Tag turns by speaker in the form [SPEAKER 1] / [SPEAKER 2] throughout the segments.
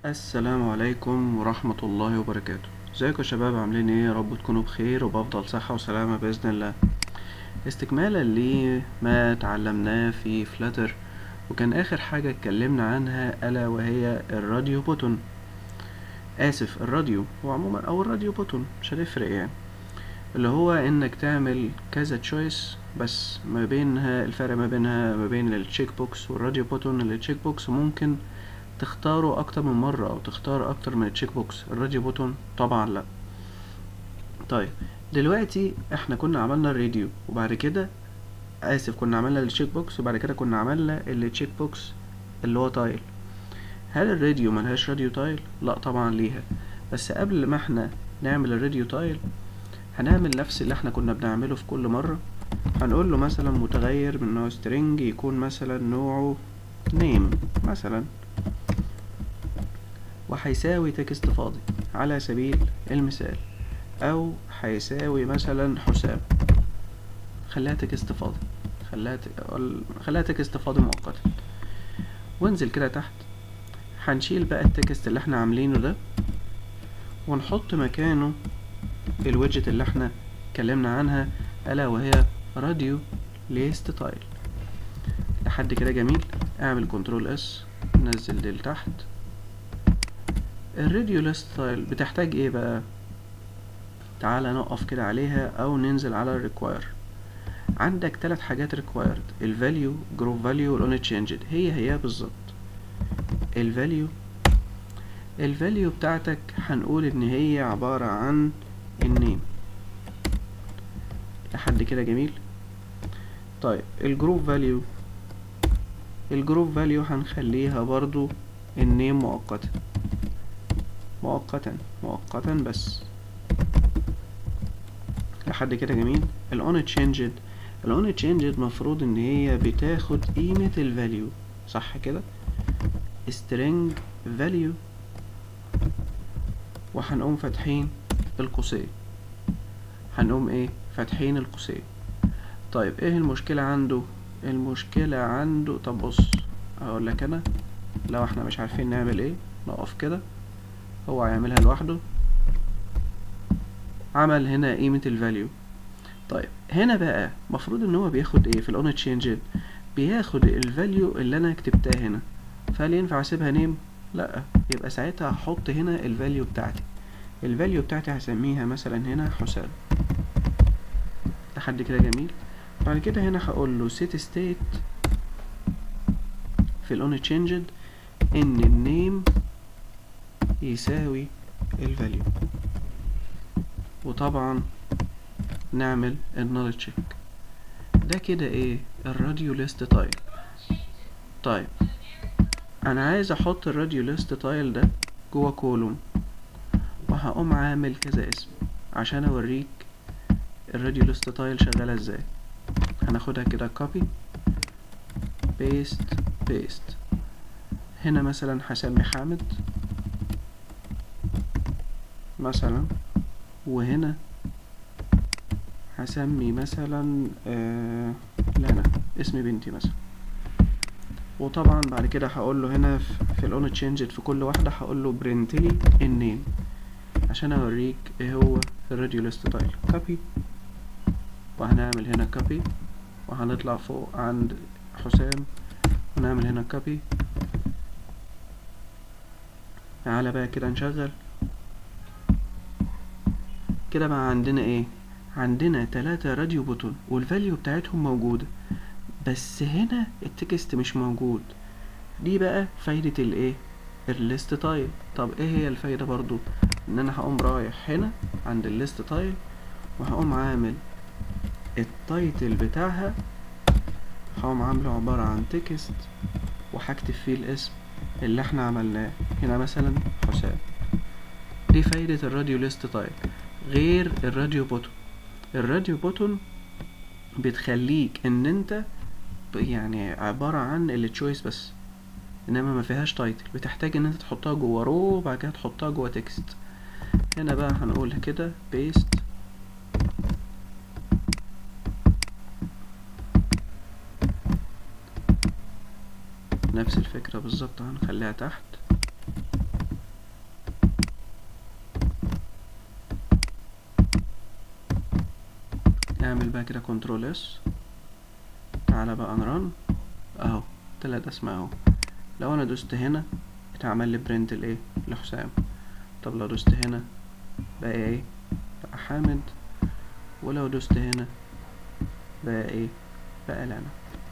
[SPEAKER 1] السلام عليكم ورحمة الله وبركاته ازيكم يا شباب عاملين ايه يا رب تكونوا بخير وبأفضل صحة وسلامة بإذن الله استكمالا لما تعلمناه في فلاتر وكان آخر حاجة اتكلمنا عنها ألا وهي الراديو بوتون آسف الراديو هو عموما أو الراديو بوتون مش هتفرق يعني اللي هو انك تعمل كذا تشويس بس ما بينها الفرق ما بينها ما بين التشيك بوكس والراديو بوتون التشيك بوكس ممكن تختاره اكتر من مرة او تختار اكتر من التشيك بوكس الراديو بوتون طبعا لا طيب دلوقتي احنا كنا عملنا الراديو وبعد كده اسف كنا عملنا التشيك بوكس وبعد كده كنا عملنا التشيك بوكس اللي هو تايل هل الراديو ملهاش راديو تايل لا طبعا ليها بس قبل ما احنا نعمل الراديو تايل هنعمل نفس اللي احنا كنا بنعمله في كل مرة هنقول له مثلا متغير من نوع string يكون مثلا نوعه name مثلا وهيساوي تكست فاضي على سبيل المثال او هيساوي مثلا حسام خليها تكست فاضي خليها ت... خليها تكست فاضي مؤقتا وانزل كده تحت هنشيل بقى التكست اللي احنا عاملينه ده ونحط مكانه الويدجت اللي احنا اتكلمنا عنها الا وهي راديو ليست تايل لحد كده جميل اعمل كنترول اس نزل دي لتحت الراديو ليست تايل بتحتاج ايه بقى تعالى نقف كده عليها او ننزل على الريكواير عندك ثلاث حاجات ريكوايرد الفاليو جروب فاليو والاون تشينجد هي هي بالظبط الفاليو الفاليو بتاعتك هنقول ان هي عبارة عن النيم لحد كده جميل طيب الجروب فاليو الجروب فاليو هنخليها برضو النيم مؤقتا مؤقتا مؤقتا بس لحد كده جميل الاون تشينجد الاون تشينجد مفروض ان هي بتاخد قيمة الفاليو صح كده string value وهنقوم فاتحين القوسين هنقوم ايه فاتحين القوسين طيب ايه المشكلة عنده المشكلة عنده طب بص اقول لك انا لو احنا مش عارفين نعمل ايه نقف كده هو هيعملها لوحده عمل هنا قيمة الفاليو طيب هنا بقى مفروض ان هو بياخد ايه في الاون تشينجد بياخد الفاليو اللي انا كتبتها هنا فهل ينفع اسيبها نيم لا يبقى ساعتها هحط هنا الفاليو بتاعتي الفاليو بتاعتي هسميها مثلا هنا حسام لحد كده جميل بعد كده هنا هقول له set state في الاون تشينجد ان النيم يساوي الفاليو وطبعا نعمل النال تشيك ده كده ايه الراديو ليست تايل طيب انا عايز احط الراديو ليست تايل ده جوه كولوم وهقوم عامل كذا اسم عشان اوريك الراديو ليست تايل شغاله ازاي هناخدها كده كوبي بيست بيست هنا مثلا هسمي حامد مثلا وهنا هسمي مثلا آه لانا اسم بنتي مثلا وطبعا بعد كده هقول له هنا في الاون تشينجد في كل واحده هقول له برنت لي النيم عشان اوريك ايه هو الراديو ليست تايل كوبي وهنعمل هنا كوبي وهنطلع فوق عند حسام ونعمل هنا كوبي تعالى بقى كده نشغل كده بقى عندنا ايه عندنا تلاتة راديو بوتون والفاليو بتاعتهم موجودة بس هنا التكست مش موجود دي بقى فايدة الايه الليست تايل طب ايه هي الفايدة برضو ان انا هقوم رايح هنا عند الليست تايل وهقوم عامل التايتل بتاعها هقوم عامله عبارة عن تكست وهكتب فيه الاسم اللي احنا عملناه هنا مثلا حسام دي فايدة الراديو ليست تايل غير الراديو بوتون الراديو بوتون بتخليك ان انت يعني عبارة عن التشويس بس انما ما فيهاش تايتل بتحتاج ان انت تحطها جوه رو وبعد كده تحطها جوه تكست هنا بقى هنقول كده بيست نفس الفكرة بالظبط هنخليها تحت اعمل بقى كده كنترول اس تعالى بقى نرن اهو طلع ده اسمه اهو لو انا دوست هنا اتعمل لي برنت الايه لحسام طب لو دوست هنا بقى ايه بقى حامد ولو دوست هنا بقى ايه بقى لنا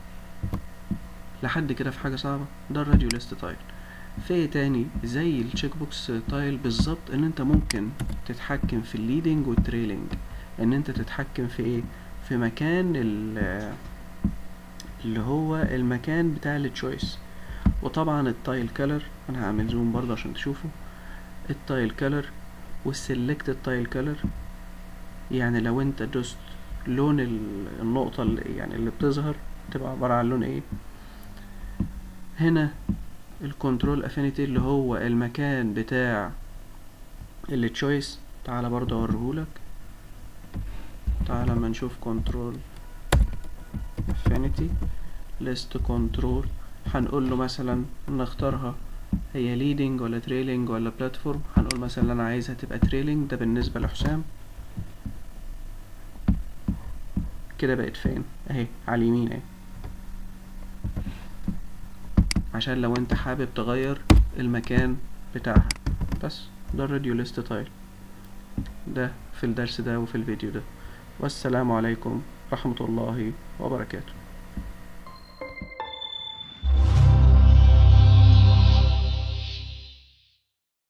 [SPEAKER 1] لحد كده في حاجة صعبة ده الراديو ليست تايل في ايه تاني زي التشيك بوكس تايل بالظبط ان انت ممكن تتحكم في الليدنج والتريلينج ان انت تتحكم في ايه في مكان ال- اللي هو المكان بتاع التشويس وطبعا التايل كلر انا هعمل زوم برضه عشان تشوفوا التايل كلر والسلكت التايل كلر يعني لو انت دوست لون ال- النقطة اللي يعني اللي بتظهر تبقى عبارة عن لون ايه هنا الكنترول افينيتي اللي هو المكان بتاع التشويس تعالى برضه اوريهولك تعالى اما نشوف كنترول افينيتي ليست كنترول هنقول له مثلا نختارها هي leading ولا trailing ولا platform هنقول مثلا انا عايزها تبقى trailing ده بالنسبة لحسام كده بقت فين اهي على اليمين اهي عشان لو انت حابب تغير المكان بتاعها بس ده الراديو ليست تايل ده في الدرس ده وفي الفيديو ده والسلام عليكم ورحمة الله وبركاته